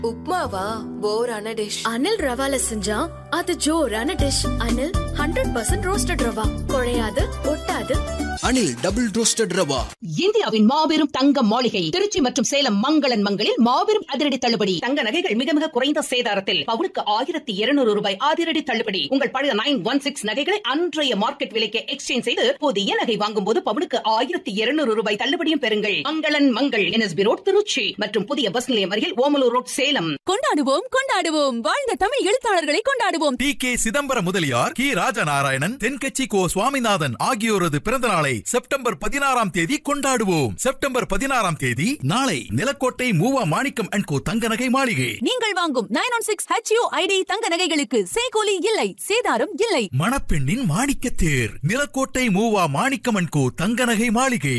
உப்மாவா போரான dish Anil ரவால செஞ்சா அது ஜோரான dish Anil hundred percent roasted ரவா குழையாது ஒட்டாது அனில் டபுள் ரோஸ்டட் ரவா இந்தியாவின் மாபெரும் தங்க மாளிகை திருச்சி மற்றும் சேலம் மங்களன் மங்களில் மாபெரும் அதிரடி தள்ளுபடி தங்க நகைகள் மிக மிக குறைந்த சேதாரத்தில் பவுனுக்கு ஆயிரத்தி இருநூறு ரூபாய் அதிரடி தள்ளுபடி உங்கள் பழைய நைன் ஒன் சிக்ஸ் நகைகளை அன்றைய மார்க்கெட் விலைக்கு எக்ஸ்சேஞ்ச் செய்து புதிய நகை வாங்கும் போது பவுனுக்கு ஆயிரத்தி இருநூறு ரூபாய் தள்ளுபடியும் பெறுங்கள் மங்களன் மங்கள் என்எஸ்பி ரோட் திருச்சி மற்றும் புதிய பஸ் நிலையம் அருகில் ஓமலூர் ரோட் சேலம் கொண்டாடுவோம் கொண்டாடுவோம் வாழ்ந்த தமிழ் எழுத்தாளர்களை கொண்டாடுவோம் டி கே சிதம்பரம் முதலியார் கி ராஜநாராயணன் தென்கட்சி கோ சுவாமிநாதன் ஆகியோரது பிறந்த நாளை செப்டம்பர் பதினாறாம் தேதி கொண்டாடுவோம் செப்டம்பர் பதினாறாம் தேதி நாளை நிலக்கோட்டை மூவா மாணிக்கம் அண்ட் கோ தங்க நகை மாளிகை நீங்கள் வாங்கும் nine one six HU ID தங்க நகைகளுக்கு சேகோலி இல்லை சேதாரம் இல்லை மணப்பெண்ணின் மாணிக்க தேர் நிலக்கோட்டை மூவா மாணிக்கம் அண்ட் கோ தங்க நகை மாளிகை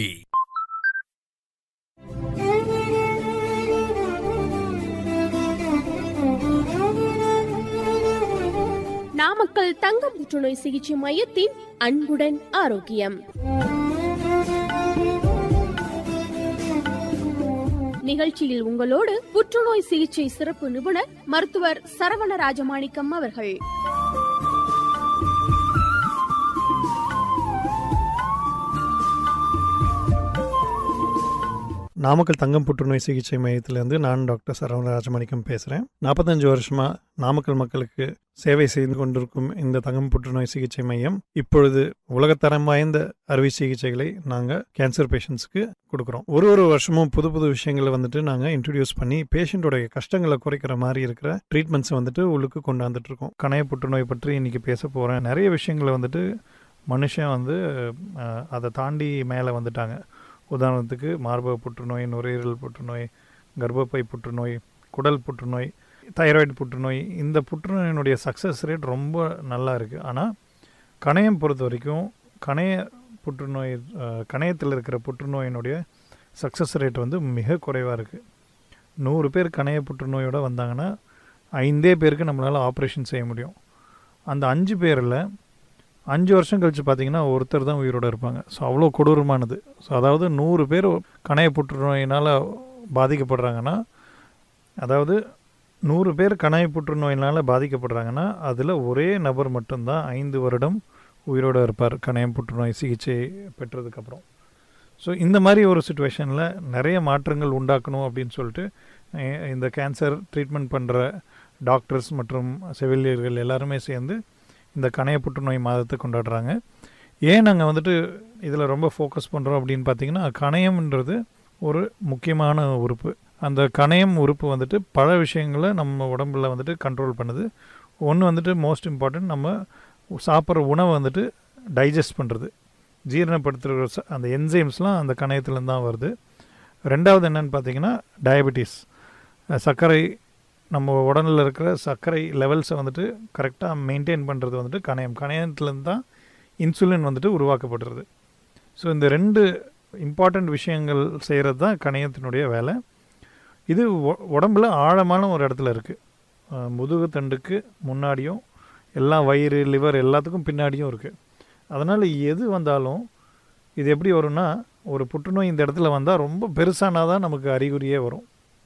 நாமக்கல் தங்க புற்றுநோய் சிகிச்சை மையத்தின் அன்புடன் ஆரோக்கியம் நிகழ்ச்சியில் உங்களோடு புற்றுநோய் சிகிச்சை சிறப்பு நிபுணர் மருத்துவர் சரவண ராஜமாணிக்கம் அவர்கள் நாமக்கல் தங்கம் புற்றுநோய் சிகிச்சை மையத்திலேருந்து நான் டாக்டர் சரவண ராஜமாணிக்கம் பேசுகிறேன் நாற்பத்தஞ்சு வருஷமாக நாமக்கல் மக்களுக்கு சேவை செய்து கொண்டிருக்கும் இந்த தங்கம் புற்றுநோய் சிகிச்சை மையம் இப்பொழுது உலகத்தரம் வாய்ந்த அறுவை சிகிச்சைகளை நாங்கள் கேன்சர் பேஷண்ட்ஸ்க்கு கொடுக்குறோம் ஒரு ஒரு வருஷமும் புது புது விஷயங்களை வந்துட்டு நாங்கள் இன்ட்ரடியூஸ் பண்ணி பேஷண்ட்டோடைய கஷ்டங்களை குறைக்கிற மாதிரி இருக்கிற ட்ரீட்மெண்ட்ஸை வந்துட்டு உள்ளுக்கு கொண்டாந்துட்டு இருக்கோம் கணைய புற்றுநோய் பற்றி இன்னைக்கு பேச போகிறேன் நிறைய விஷயங்களை வந்துட்டு மனுஷன் வந்து அஹ், அதை தாண்டி மேலே வந்துட்டாங்க உதாரணத்துக்கு மார்பக புற்றுநோய் நுரையீரல் புற்றுநோய் கர்ப்பப்பை புற்றுநோய் குடல் புற்றுநோய் தைராய்டு புற்றுநோய் இந்த புற்றுநோயினுடைய சக்ஸஸ் ரேட் ரொம்ப நல்லா இருக்குது ஆனால் கணையம் பொறுத்த வரைக்கும் கணைய புற்றுநோய் அஹ், கணையத்தில் இருக்கிற புற்றுநோயினுடைய சக்ஸஸ் ரேட் வந்து மிக குறைவாக இருக்குது நூறு பேர் கணைய புற்றுநோயோட வந்தாங்கன்னா ஐந்தே பேருக்கு நம்மளால் ஆப்ரேஷன் செய்ய முடியும் அந்த அஞ்சு பேரில் அஞ்சு வருஷம் கழித்து பார்த்தீங்கன்னா ஒருத்தர் தான் உயிரோடு இருப்பாங்க ஸோ அவ்வளோ கொடூரமானது ஸோ அதாவது நூறு பேர் கணைய புற்றுநோயினால் பாதிக்கப்படுறாங்கன்னா அதாவது நூறு பேர் கணைய புற்றுநோயினால் பாதிக்கப்படுறாங்கன்னா அதில் ஒரே நபர் மட்டும்தான் ஐந்து வருடம் உயிரோடு இருப்பார் கணையம் புற்றுநோய் சிகிச்சை பெற்றதுக்கப்புறம் ஸோ இந்த மாதிரி ஒரு சுச்சுவேஷனில் நிறைய மாற்றங்கள் உண்டாக்கணும் அப்படின்னு சொல்லிட்டு அஹ், இந்த கேன்சர் ட்ரீட்மெண்ட் பண்ணுற டாக்டர்ஸ் மற்றும் செவிலியர்கள் எல்லாருமே சேர்ந்து இந்த கணைய புற்றுநோய் மாதத்தை கொண்டாடுறாங்க ஏன் நாங்கள் வந்துட்டு இதில் ரொம்ப ஃபோக்கஸ் பண்ணுறோம் அப்படின்னு பார்த்தீங்கன்னா கணையம்ன்றது ஒரு முக்கியமான உறுப்பு அந்த கணையம் உறுப்பு வந்துட்டு பல விஷயங்களை நம்ம உடம்புல வந்துட்டு கண்ட்ரோல் பண்ணுது ஒன்று வந்துட்டு மோஸ்ட் இம்பார்ட்டன்ட் நம்ம சாப்பிட்ற உணவை வந்துட்டு டைஜஸ்ட் பண்ணுறது ஜீரணப்படுத்துகிற ச- அந்த என்சைம்ஸ்லாம் அந்த கணையத்துலேருந்து தான் வருது ரெண்டாவது என்னன்னு பார்த்தீங்கன்னா டயபெட்டிஸ் சர்க்கரை நம்ம உடலில் இருக்கிற சர்க்கரை லெவல்ஸை வந்துட்டு கரெக்டாக மெயின்டைன் பண்ணுறது வந்துட்டு கணையம் கணையத்துலேருந்து தான் இன்சுலின் வந்துட்டு உருவாக்கப்படுறது ஸோ இந்த ரெண்டு இம்பார்ட்டண்ட் விஷயங்கள் செய்கிறது தான் கணையத்தினுடைய வேலை இது உ- உடம்புல ஆழமான ஒரு இடத்துல இருக்குது முதுகு தண்டுக்கு முன்னாடியும் எல்லா வயிறு லிவர் எல்லாத்துக்கும் பின்னாடியும் இருக்குது அதனால் எது வந்தாலும் இது எப்படி வரும்னா ஒரு புற்றுநோய் இந்த இடத்துல வந்தால் ரொம்ப பெருசானா தான் நமக்கு அறிகுறியே வரும்